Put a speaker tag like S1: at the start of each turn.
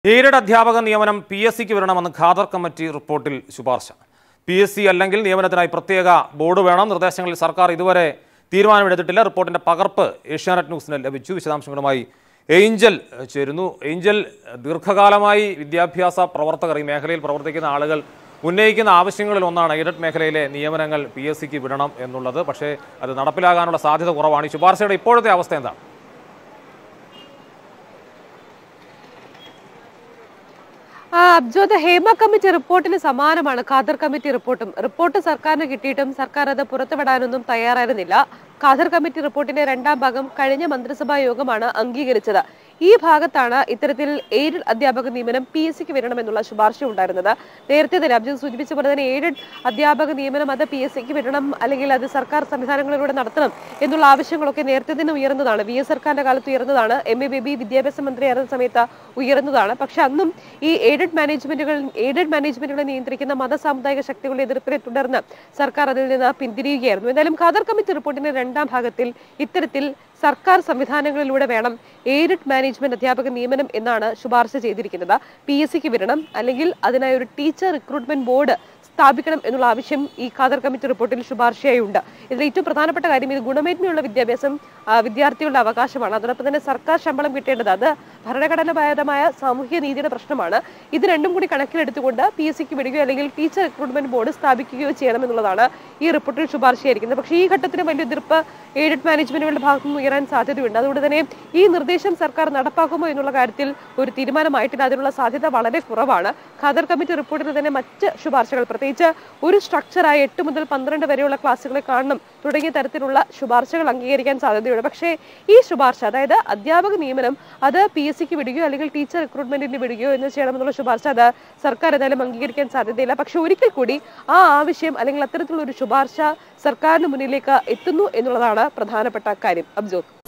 S1: aided അധ്യാപക നിയമനം P S സിക്ക് വരണമെന്ന് ഖാദർ കമ്മിറ്റി റിപ്പോർട്ടിൽ ശുപാർശ പി എസ് സി അല്ലെങ്കിൽ നിയമനത്തിനായി പ്രത്യേക ബോർഡ് വേണം നിർദ്ദേശങ്ങളിൽ സർക്കാർ ഇതുവരെ തീരുമാനമെടുത്തിട്ടില്ല റിപ്പോർട്ടിന്റെ പകർപ്പ് ഏഷ്യാനെറ്റ് ന്യൂസിന് ലഭിച്ചു വിശദാംശങ്ങളുമായി ഏഞ്ചൽ ഏഹ്, ചേരുന്നു ഏഞ്ചൽ ദീർഘകാലമായി വിദ്യാഭ്യാസ പ്രവർത്തകർ ഈ മേഖലയിൽ പ്രവർത്തിക്കുന്ന ആളുകൾ ഉന്നയിക്കുന്ന ആവശ്യങ്ങളിൽ ഒന്നാണ് എയ്ഡഡ് മേഖലയിലെ നിയമനങ്ങൾ പി എസ് സിക്ക് വിടണം എന്നുള്ളത് പക്ഷേ അത് നടപ്പിലാകാനുള്ള സാധ്യത കുറവാണ് ഈ ശുപാർശയുടെ ഇപ്പോഴത്തെ അവസ്ഥ എന്താണ്
S2: ആ, അബ്ജോദ് ഹേമ കമ്മിറ്റി റിപ്പോർട്ടിന് സമാനമാണ് ഖാദർ കമ്മിറ്റി റിപ്പോർട്ടും റിപ്പോർട്ട് സർക്കാരിന് കിട്ടിയിട്ടും സർക്കാർ അത് പുറത്തുവിടാനൊന്നും തയ്യാറായിരുന്നില്ല ഖാദർ കമ്മിറ്റി റിപ്പോർട്ടിന്റെ രണ്ടാം ഭാഗം കഴിഞ്ഞ മന്ത്രിസഭാ യോഗമാണ് അംഗീകരിച്ചത് ഈ ഭാഗത്താണ് ഇത്തരത്തിൽ എയ്ഡഡ് അധ്യാപക നിയമനം പി എസ് സിക്ക് വരണമെന്നുള്ള ശുപാർശ ഉണ്ടായിരുന്നത് നേരത്തെ തന്നെ അബ്ജോദ് സൂചിപ്പിച്ച പോലെ തന്നെ എയ്ഡഡ് അധ്യാപക നിയമനം അത് പി എസ് സിക്ക് വിടണം അല്ലെങ്കിൽ അത് സർക്കാർ സംവിധാനങ്ങളിലൂടെ നടത്തണം എന്നുള്ള ആവശ്യങ്ങളൊക്കെ നേരത്തെ തന്നെ ഉയർന്നതാണ് വി എസ് സർക്കാരിന്റെ കാലത്ത് ഉയർന്നതാണ് എം എ ബേബി വിദ്യാഭ്യാസ മന്ത്രിയായിരുന്ന സമയത്ത് ഉയർന്നതാണ് പക്ഷെ അന്നും ഈ എയ്ഡഡ് മാനേജ്മെന്റുകൾ എയ്ഡഡ് മാനേജ്മെന്റുകളെ നിയന്ത്രിക്കുന്ന മത സാമുദായിക ശക്തികളുടെ എതിർപ്പിനെ തുടർന്ന് സർക്കാർ അതിൽ നിന്ന് പിന്തിരിയുകയായിരുന്നു എന്തായാലും ഖാദർ കമ്മിറ്റി റിപ്പോർട്ടിന്റെ രണ്ടാം ഭാഗത്തിൽ ഇത്തരത്തിൽ സർക്കാർ സംവിധാനങ്ങളിലൂടെ വേണം എയ്ഡഡ് മാനേജ്മെന്റ് അധ്യാപക നിയമനം എന്നാണ് ശുപാർശ ചെയ്തിരിക്കുന്നത് പി എസ് സിക്ക് വിടണം അല്ലെങ്കിൽ അതിനായി ഒരു ടീച്ചർ റിക്രൂട്ട്മെന്റ് ബോർഡ് സ്ഥാപിക്കണം എന്നുള്ള ആവശ്യം ഈ ഖാദർ കമ്മിറ്റി റിപ്പോർട്ടിൽ ശുപാർശയായി ഉണ്ട് ഇതിൽ ഏറ്റവും പ്രധാനപ്പെട്ട കാര്യം ഇത് ഗുണമേന്മയുള്ള വിദ്യാഭ്യാസം ആ, വിദ്യാർത്ഥികളുടെ അവകാശമാണ് അതോടൊപ്പം തന്നെ സർക്കാർ ശമ്പളം കിട്ടേണ്ടത് അത് ഭരണഘടനാപരമായ സാമൂഹ്യ നീതിയുടെ പ്രശ്നമാണ് ഇത് രണ്ടും കൂടി കണക്കിലെടുത്തുകൊണ്ട് പി എസ് സിക്ക് വിടുകയോ അല്ലെങ്കിൽ ടീച്ചർ റിക്രൂട്ട്മെന്റ് ബോർഡ് സ്ഥാപിക്കുകയോ ചെയ്യണമെന്നുള്ളതാണ് ഈ റിപ്പോർട്ടിൽ ശുപാർശയായിരിക്കുന്നത് പക്ഷേ ഈ ഘട്ടത്തിന് വലിയ എതിർപ്പ് എയ്ഡഡ് മാനേജ്മെന്റുകളുടെ ഭാഗത്തു നിന്ന് ഉയരാൻ സാധ്യതയുണ്ട് അതുകൊണ്ട് തന്നെ ഈ നിർദ്ദേശം സർക്കാർ നടപ്പാക്കുമോ എന്നുള്ള കാര്യത്തിൽ ഒരു തീരുമാനമായിട്ടില്ല അതിനുള്ള സാധ്യത വളരെ കുറവാണ് ഖാദർ കമ്മിറ്റി റിപ്പോർട്ടിൽ തന്നെ മറ്റ് ശുപാർശകൾ പ്രത്യേകിച്ച് ഒരു സ്ട്രക്ചറായി എട്ട് മുതൽ പന്ത്രണ്ട് വരെയുള്ള ക്ലാസ്സുകളെ കാണണം തുടങ്ങിയ തരത്തിലുള്ള ശുപാർശകൾ അംഗീകരിക്കാൻ സാധ്യതയുണ്ട് പക്ഷേ ഈ ശുപാർശ അതായത് അധ്യാപക നിയമനം അത് പി എസ് സിക്ക് വിടുകയോ അല്ലെങ്കിൽ ടീച്ചർ റിക്രൂട്ട്മെന്റിന് വിടുകയോ എന്ന് ചെയ്യണമെന്നുള്ള ശുപാർശ അത് സർക്കാർ ഏതായാലും അംഗീകരിക്കാൻ സാധ്യതയില്ല പക്ഷെ ഒരിക്കൽ കൂടി ആ ആവശ്യം അല്ലെങ്കിൽ അത്തരത്തിലുള്ള ഒരു ശുപാർശ സർക്കാരിന് മുന്നിലേക്ക് എത്തുന്നു എന്നുള്ളതാണ് പ്രധാനപ്പെട്ട കാര്യം അബ്ജോത്